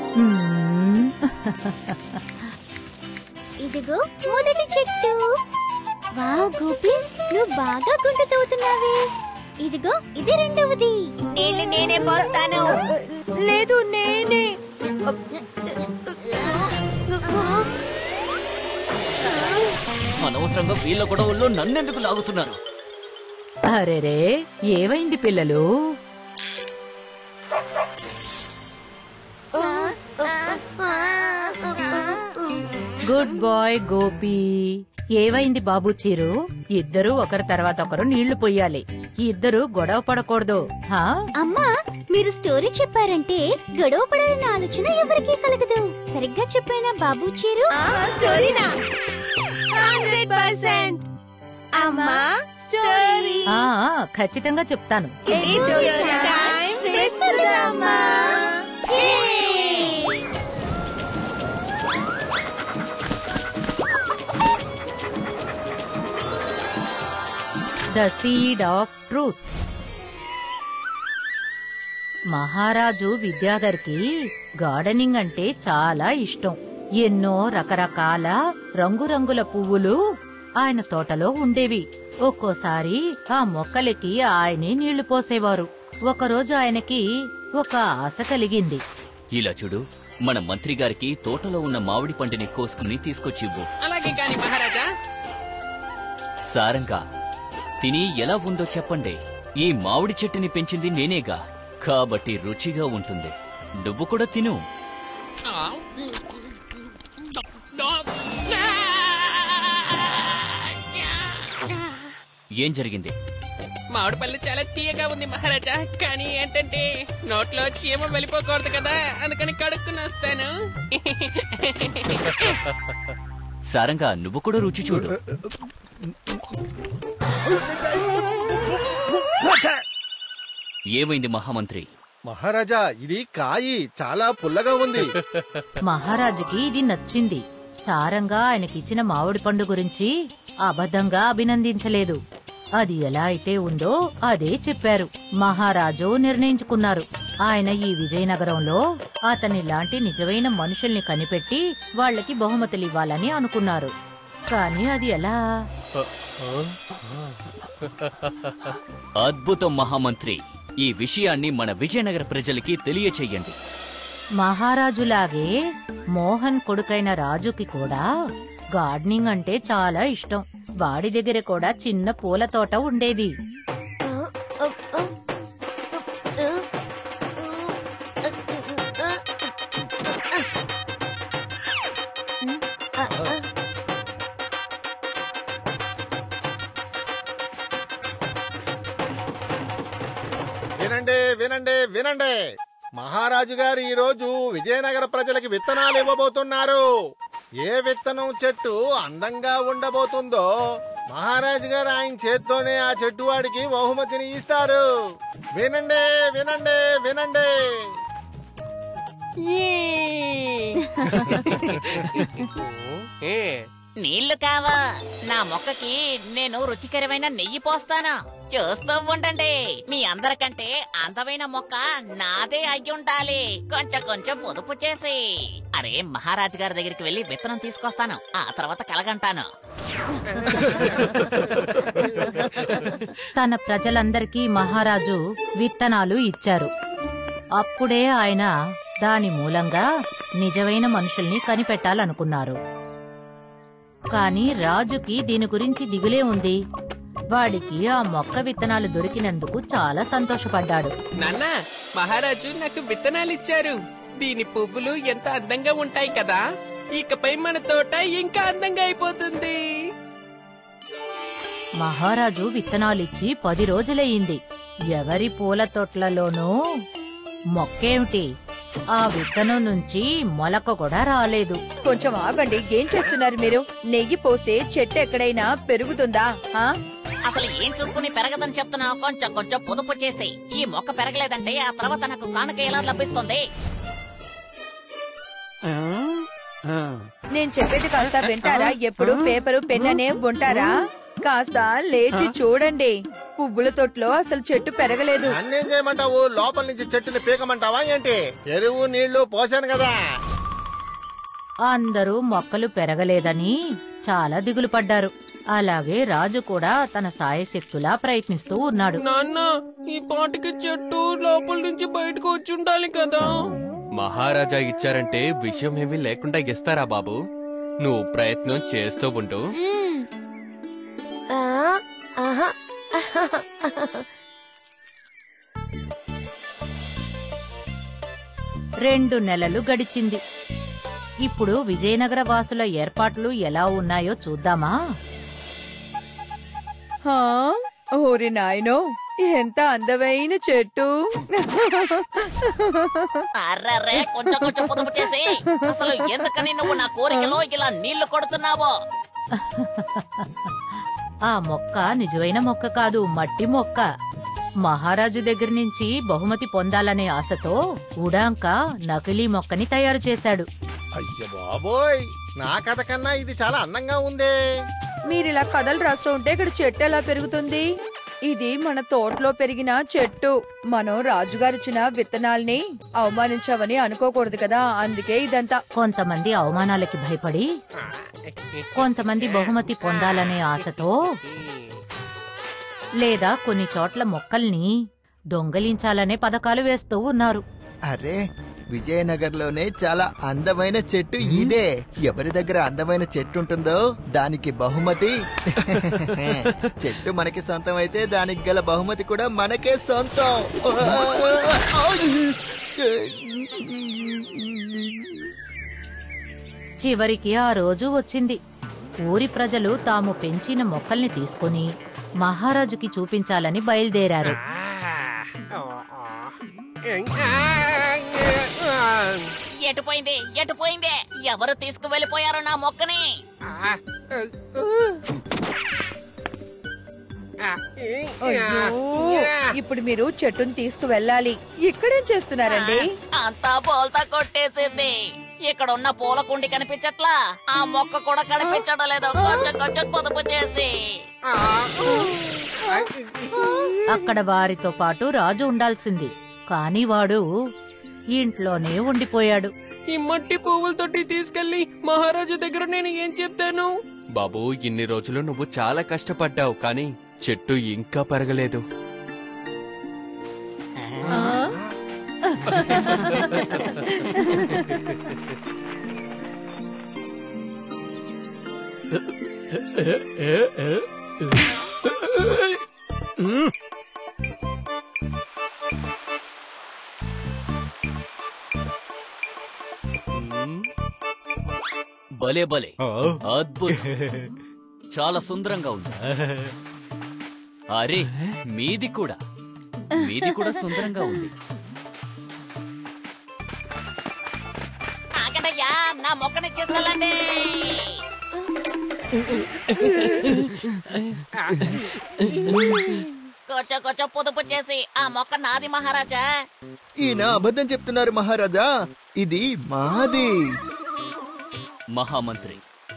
మ్మ్. ఇదిగో మొదటి చెట్టు వా గోపి నువ్వు బాగా గుంట తవ్వుతున్నావే ఇదిగో ఇది రెండవది నీళ్ళు నేనే పోస్తాను లేదు నేనే అనవసరంగా వీళ్ళ గొడవల్లో నన్నెందుకు లాగుతున్నారు అరెరే ఏమైంది పిల్లలు గుడ్ బాయ్ గోపి ఏవైంది బాబు చీరు ఇద్దరు ఒకరి తర్వాత ఒకరు నీళ్లు పొయ్యాలి ఇద్దరు గొడవ పడకూడదు హా అమ్మా మీరు స్టోరీ చెప్పారంటే గొడవ పడాలన్న ఆలోచన ఎవరికీ కలగదు సరిగ్గా చెప్పానా బాబు చీరు స్టోరీనా హండ్రెడ్ పర్సెంట్ అమ్మా స్టోరీ ఆ, ఖచ్చితంగా చెప్తాను story time with Sudhamma the seed of truth మహారాజు విద్యాధర్కి గార్డెనింగ్ అంటే చాలా ఇష్టం ఎన్నో రకరకాల రంగురంగుల పువ్వులు ఆయన తోటలో ఉండేవి ఒక్కోసారి ఆ మొక్కలకి ఆయనే నీళ్లు పోసేవారు ఒకరోజు ఆయనకి ఒక ఆశ కలిగింది ఇలా చూడు మన మంత్రి గారికి తోటలో ఉన్న మామిడి పండుని కోసుకుని తీసుకొచ్చివ్వు అలాగే కాని మహారాజా సారంగా తిని ఎలా ఉందో చెప్పండి ఈ మామిడి చెట్టుని పెంచింది నేనేగా కాబట్టి రుచిగా ఉంటుంది నువ్వు కూడా తిను ఆ, ఏం జరిగింది మామిడి పళ్ళు చాలా తీయగా ఉంది మహారాజా కానీ ఏంటంటే నోట్లో చీమ వెళ్ళిపోకూడదు కదా అందుకని కడుక్కుని వస్తాను సారంగా నువ్వు కూడా రుచి చూడు ఏమైంది మహామంత్రి మహారాజా ఇది కాయి చాలా పుల్లగా ఉంది మహారాజుకి ఇది నచ్చింది సారంగా ఆయనకిచ్చిన మామిడి పండు గురించి అబద్ధంగా అభినందించలేదు అది ఎలా అయితే ఉందో అదే చెప్పారు మహారాజు నిర్ణయించుకున్నారు ఆయన ఈ విజయనగరంలో అతని లాంటి నిజమైన మనుషుల్ని కనిపెట్టి వాళ్ళకి బహుమతులివ్వాలని అనుకున్నారు కానీ అది ఎలా అద్భుతం మహామంత్రి ఈ విషయాన్ని మన విజయనగర ప్రజలకి తెలియచెయ్యండి మహారాజులాగే మోహన్ కొడుకైన రాజుకి కూడా గార్డెనింగ్ అంటే చాలా ఇష్టం వాడి దగ్గర కూడా చిన్న పూల తోట ఉండేది వినండి వినండి వినండి మహారాజు గారు ఈ రోజు విజయనగర ప్రజలకి విత్తనాలు ఇవ్వబోతున్నారు ఏ విత్తనం చెట్టు అందంగా ఉండబోతుందో మహారాజు గారు ఆయన చేత్తోనే ఆ చెట్టు వాడికి బహుమతిని ఇస్తారు వినండి వినండి వినండి నీళ్లు కావా నా మొక్కకి నేను రుచికరమైన నెయ్యి పోస్తాను చూస్తూ ఉండండి మీ అందరికంటే అందమైన మొక్క నాదే అయి ఉండాలి కొంచెం కొంచెం పొదుపు చేసి అరే మహారాజు గారి దగ్గరికి వెళ్లి విత్తనం తీసుకొస్తాను ఆ తర్వాత కలగంటాను తన ప్రజలందరికీ మహారాజు విత్తనాలు ఇచ్చారు అప్పుడే ఆయన దాని మూలంగా నిజమైన మనుషుల్ని కనిపెట్టాలనుకున్నారు కాని రాజుకి దీని గురించి దిగులే ఉంది వాడికి ఆ మొక్క విత్తనాలు దొరికినందుకు చాలా సంతోషపడ్డాడు నాన్న మహారాజు నాకు విత్తనాలు ఇచ్చారు దీని పువ్వులు ఎంత అందంగా ఉంటాయి కదా ఇకపై మన తోట ఇంకా అందంగా అయిపోతుంది మహారాజు విత్తనాలిచ్చి పది రోజులయ్యింది ఎవరి పూల తొట్లలోనూ మొక్కేమిటి ఆ విత్తనం నుంచి మొలక కూడా రాలేదు కొంచెం ఆగండి ఏం చేస్తున్నారు మీరు నెయ్యి పోస్తే చెట్టు ఎక్కడైనా పెరుగుతుందా ఆ? అసలు ఏం చూసుకుని పెరగదని చెప్తున్నావు కొంచెం కొంచెం పొదుపు చేసి ఈ మొక్క పెరగలేదంటే ఆ తర్వాత నాకు కానుక ఎలా లభిస్తుంది నేను చెప్పేది కాస్త వింటారా ఎప్పుడు పేపరు పెన్ అనే ఉంటారా కాస్త లేచి చూడండి పువ్వుల తొట్లో అసలు చెట్టు పెరగలేదు నన్నేం చేయమంటావు లోపల నుంచి చెట్టుని పీకమంటావా ఏంటి ఎరువు నీళ్లు పోసాను కదా అందరూ మొక్కలు పెరగలేదని చాలా దిగులు పడ్డారు అలాగే రాజు కూడా తన సాయశక్తులా ప్రయత్నిస్తూ ఉన్నాడు నాన్న ఈ పాటికి చెట్టు లోపల నుంచి బయటకు వచ్చి ఉండాలి కదా మహారాజా ఇచ్చారంటే విషయం ఏమీ లేకుండా ఇస్తారా బాబు నువ్వు ప్రయత్నం చేస్తూ ఉంటూ రెండు నెలలు గడిచింది ఇప్పుడు విజయనగర వాసుల ఏర్పాట్లు ఎలా ఉన్నాయో చూద్దామా హా? ఓరి నాయనో ఎంత అందమైన చెట్టు అర్రర్రే కొంచెం కొంచెం పొదుపు చేసి అసలు ఎందుకని నువ్వు నా కోరికలో ఇలా నీళ్లు కొడుతున్నావో ఆ మొక్క నిజమైన మొక్క కాదు మట్టి మొక్క మహారాజు దగ్గర నుంచి బహుమతి పొందాలనే ఆశతో ఉడాంక నకిలీ మొక్కని తయారు చేశాడు అయ్య బాబోయ్ నా కథ కన్నా ఇది చాలా అందంగా ఉందే మీరిలా కథలు రాస్తూ ఉంటే ఇక్కడ చెట్టు ఎలా పెరుగుతుంది ఇది మన తోటలో పెరిగిన చెట్టు మనం రాజుగారిచ్చిన విత్తనాల్ని అవమానించావని అనుకోకూడదు కదా అందుకే ఇదంతా కొంతమంది అవమానాలకి భయపడి కొంతమంది బహుమతి పొందాలనే ఆశతో లేదా కొన్ని చోట్ల మొక్కల్ని దొంగలించాలనే పథకాలు వేస్తూ ఉన్నారు అరే విజయనగర్లోనే చాలా అందమైన చెట్టు ఇదే ఎవరి దగ్గర అందమైన చెట్టు ఉంటుందో దానికి బహుమతి చెట్టు మనకి సొంతం అయితే దానికి గల బహుమతి కూడా మనకే సొంతం చివరికి ఆ రోజు వచ్చింది ఊరి ప్రజలు తాము పెంచిన మొక్కల్ని తీసుకుని మహారాజుకి చూపించాలని బయలుదేరారు ఎటుపోయింది ఎటుపోయింది ఎవరు తీసుకువెళ్ళిపోయారు నా మొక్కని అయ్యో ఇప్పుడు మీరు చెట్టుని తీసుకువెళ్ళాలి ఇక్కడేం చేస్తున్నారండి అంతా బోల్తా కొట్టేసింది ఇక్కడ ఉన్న పూల కుండి కనిపించట్లా ఆ మొక్క కూడా కనిపించడం లేదు కొంచెం కొంచెం పొదుపు చేసి అక్కడ వారితో పాటు రాజు ఉండాల్సింది కాని వాడు ఇంట్లోనే ఉండిపోయాడు ఈ మట్టి పువ్వులతోటి తీసుకెళ్లి మహారాజు దగ్గర నేను ఏం చెప్తాను బాబు ఇన్ని రోజులు నువ్వు చాలా కష్టపడ్డావు కానీ చెట్టు ఇంకా పెరగలేదు భలే భలే అద్భుతం చాలా సుందరంగా ఉంది అరే మీది కూడా మీది కూడా సుందరంగా ఉంది ఆగడయ్యా నా మొక్కని తీసుకెళ్ళండి కొంచెం కొంచెం పొదుపు చేసి ఆ మొక్క నాది మహారాజా ఈయన అబద్ధం చెప్తున్నారు మహారాజా ఇది మాది మహామంత్రి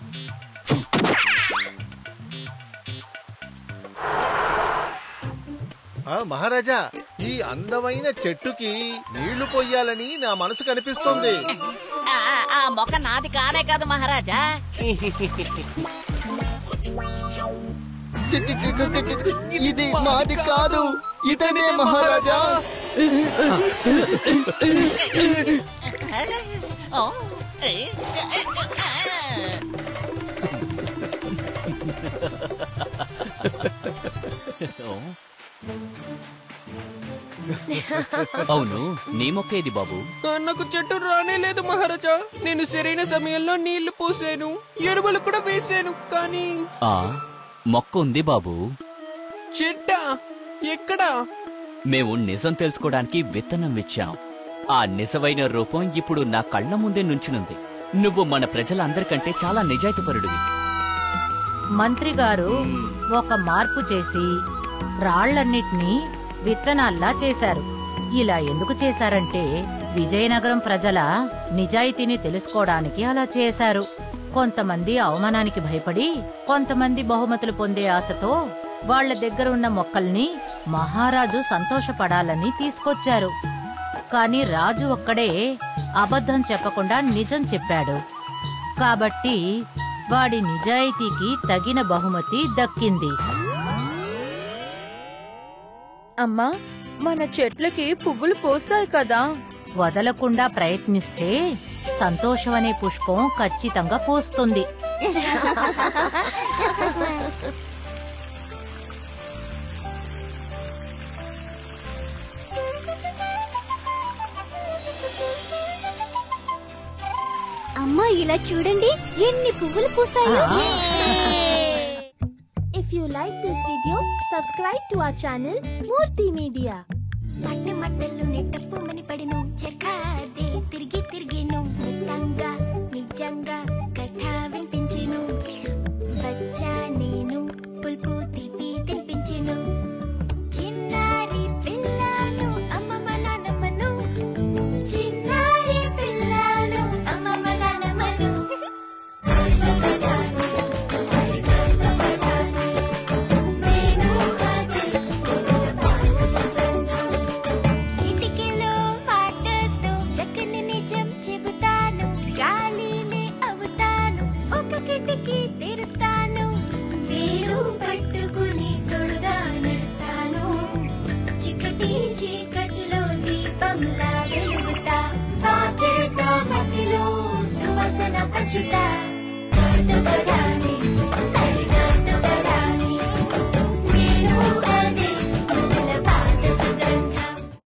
ఆ మహారాజా ఈ అందమైన చెట్టుకి నీళ్లు పొయ్యాలని నా మనసు కనిపిస్తుంది ఆ, ఆ మొక్క నాది కానే కాదు మహారాజా ఇది మాది కాదు ఇతనే మహారాజా ఓ, ఏ, అవును నీ మొక్క ఏది బాబు ఆ, నాకు చెట్టు రానే లేదు మహారాజా నేను సరైన సమయంలో నీళ్లు పోసాను ఎరువులు కూడా వేసాను కానీ ఆ మొక్క ఉంది బాబు చెట్ట ఎక్కడా మేము నిజం తెలుసుకోవడానికి విత్తనం ఇచ్చాం ఆ నిజమైన రూపం ఇప్పుడు నా కళ్ళ ముందే నుంచునుంది నువ్వు మన ప్రజలందరికంటే చాలా నిజాయితీపరుడివి మంత్రి గారు ఒక మార్పు చేసి రాళ్లన్నిటినీ విత్తనాల్లా చేశారు ఇలా ఎందుకు చేశారంటే విజయనగరం ప్రజల నిజాయితీని తెలుసుకోవడానికి అలా చేశారు కొంతమంది అవమానానికి భయపడి కొంతమంది బహుమతులు పొందే ఆశతో వాళ్ళ దగ్గర ఉన్న మొక్కల్ని మహారాజు సంతోషపడాలని తీసుకొచ్చారు కాని రాజు ఒక్కడే అబద్ధం చెప్పకుండా నిజం చెప్పాడు కాబట్టి వాడి నిజాయితీకి తగిన బహుమతి దక్కింది అమ్మా మన చెట్లకి పువ్వులు పూస్తాయి కదా వదలకుండా ప్రయత్నిస్తే సంతోషం అనే పుష్పం ఖచ్చితంగా పూస్తుంది అమ్మా ఇలా చూడండి ఎన్ని పువ్వులు పూసాయో If you like this video, subscribe to our channel Murthy Media. మట్టి మట్టలు నెట్టప్పు మని పడిను చెక్కాదే తిరిగి తిరిగిను నిజంగా నిజంగా కథ వినిపించెను బచ్చా నేను పుల్పు తీపి తినిపించెను చిన్నారి పిల్లను అమ్మమ్మ నానమ్మను చిన్నారి పిల్లను అమ్మమ్మ నానమ్మను నేను అదే చిటికెలో మాటతో చక్కని నిజం చెబుతాను గాలిని అవుతాను ఒక కిటికీ తెరుస్తాను వేలు పట్టుకుని తొడుగా నడుస్తాను చికటి చీకట్లో దీపంలా వెలుగుతా పాకేట మట్టిలో సువాసన పంచుతా